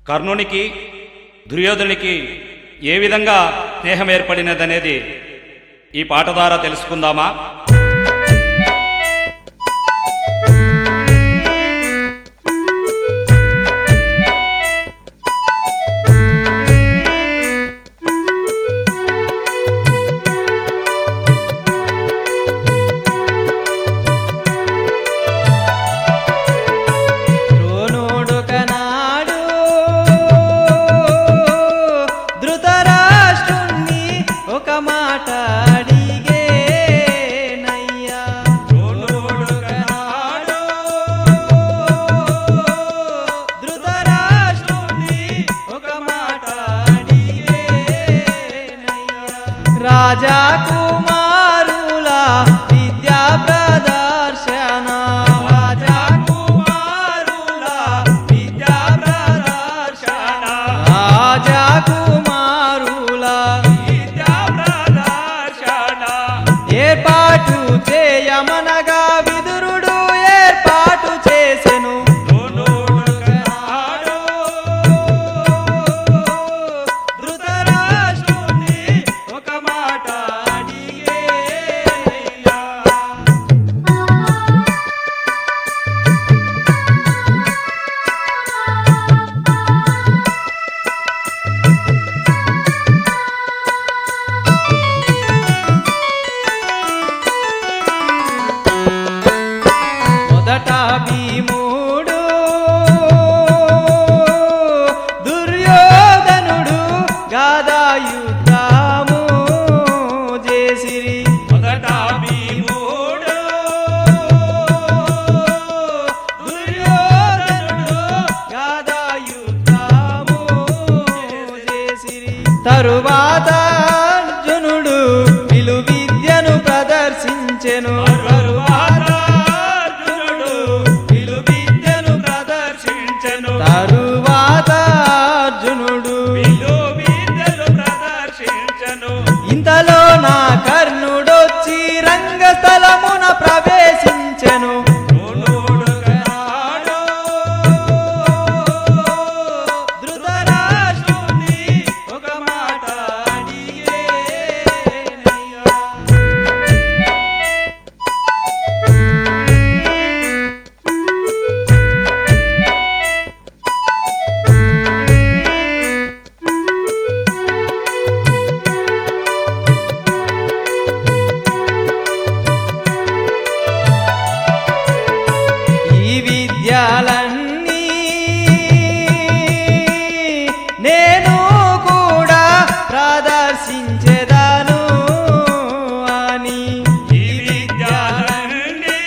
కర్ణునికి దుర్యోధనునికి ఏ విధంగా స్నేహం ఏర్పడినదనేది ఈ పాట ద్వారా తెలుసుకుందామా ద్రోణుడొకనాడు ధృతరాష్ట్రుణ్ణి ఒక మాట అడిగేనయ్యా ద్రోణుడొకనాడు ధృతరాష్ట్రుణ్ణి ఒక మాట అడిగేనయ్యా రాజా కుమారుల విద్యా ప్రదర్శన రాజా కుమారుల విద్యా ప్రదర్శన రాజా కుమారుల విద్యా ప్రదర్శన ఏర్పాటు చేయమనగా విదురుడు ఏర్పాటు చేసెను ధృతరాష్ట్రుని ఒక మాట అడిగేనయ్యా. మొదట భీముడు దుర్యోధనుడు గాదాయుద్ధము చేసిరి మొదట భీముడు దుర్యోధనుడు గాదాయుద్ధము చేసిరి తరువాత అర్జునుడు విలు విద్యను ప్రదర్శించెను తరువాత అర్జునుడు విలు విద్యను ప్రదర్శించెను తరువాత అర్జునుడు విలు విద్యను ప్రదర్శించెను ఇంతలో నా కర్ణుడొచ్చి రంగస్థలమున ప్రవేశించెను ధృతరాష్ట్రుని ఒక మాట అడిగేనయ్యా. ఈ విద్యలన్నీ నేను కూడా ప్రదర్శించెదను అని ఈ విద్యలన్నీ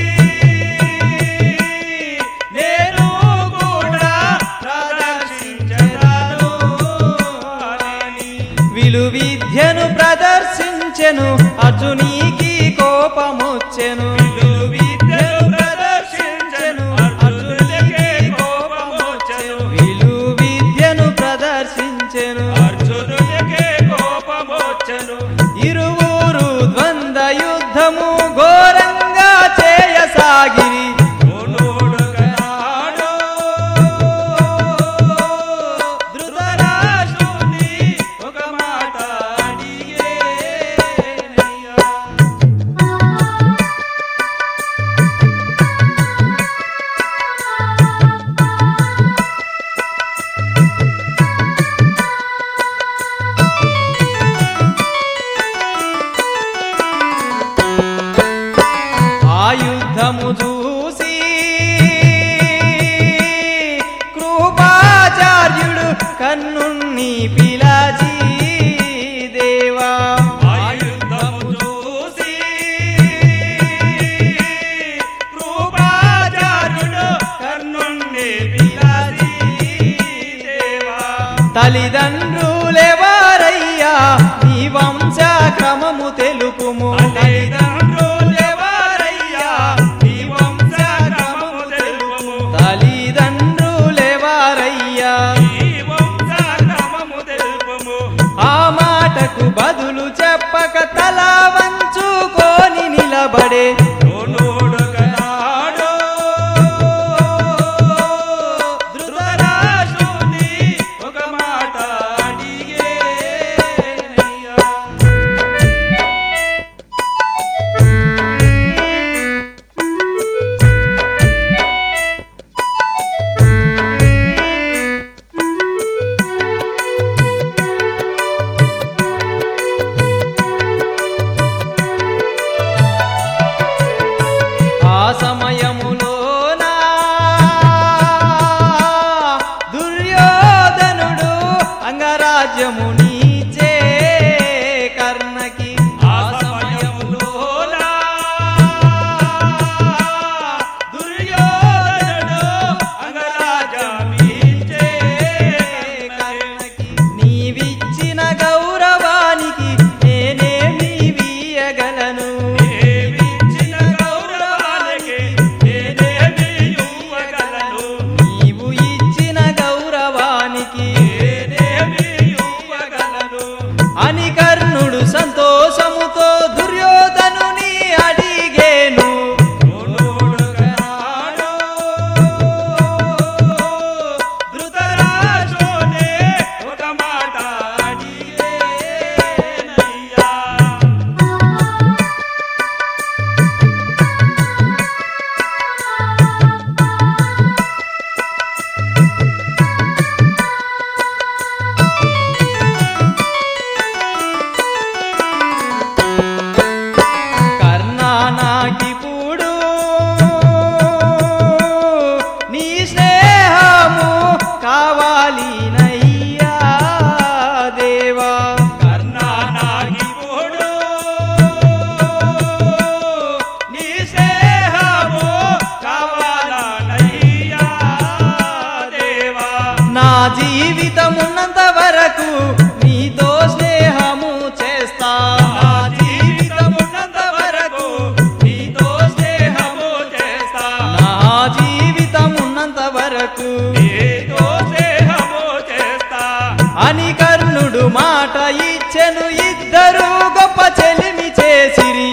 నేను కూడా ప్రదర్శించెదను అని విలు విద్యను ప్రదర్శించెను అర్జునికి కోపమొచ్చెను విలు విద్యను ప్రదర్శించెను అర్జునికి కోపమొచ్చెను విలు విద్యను ప్రదర్శించెను అర్జునునికి కోపమొచ్చెను ఇరువురు ద్వంద్వ యుద్ధము ఘోరంగా చేయసాగిరి ధృతరాష్ట్రుని ఒక మాట అడిగేనయ్యా. ఆ యుద్ధము చూసి కృపాచార్యుడు కన్నున్ని పిలాచి దేవా ఆ యుద్ధము చూసి కృపాచార్యుడు కన్నున్ని పిలాచి దేవా తల్లిదండ్రులెవరయ్యా నీ వంశ క్రమము తెలుపుము తల్లిదండ్రులెవరయ్యా నీ వంశ క్రమము తెలుపుము తల్లిదండ్రులెవరయ్యా ఆ మాటకు బదులు చెప్పక తల వంచుకొని నిలబడే ధృతరాష్ట్రుని రాజ్యమునిచే కర్ణకి ఆ సమయములోన దుర్యోధనుడు అంగరాజమించే కర్ణకి నీవిచ్చిన గౌరవానికి నేనేమి వీయగలను దేవించిన గౌరవానికి నేనేమి ఇవ్వగలను నీవు ఇచ్చిన గౌరవానికి నేనేమి ఇవ్వగలను అని కర్ణుడు సంతోషముతో దుర్యోధనుని అడిగేను నోడుగనాడు ధృతరాష్ట్రునే ఒక మాట అడిగేనయ్యా కర్ణా నాకిప్పుడు నీ స్నేహము కావాలి నయ్యా దేవా కర్ణానాగిపోడు నీ స్నేహము కావాలనయ్యా దేవా నా జీవితమున్నంత వరకు నీతో స్నేహము చేస్తా నా జీవితమున్నంత వరకు నీతో స్నేహము చేస్తా నా జీవితమున్నంత వరకు నీతో స్నేహము చేస్తా అని కర్ణుడు మాట ఇచ్చెను ఇద్దరు గొప్ప చెలిమి చేసిరి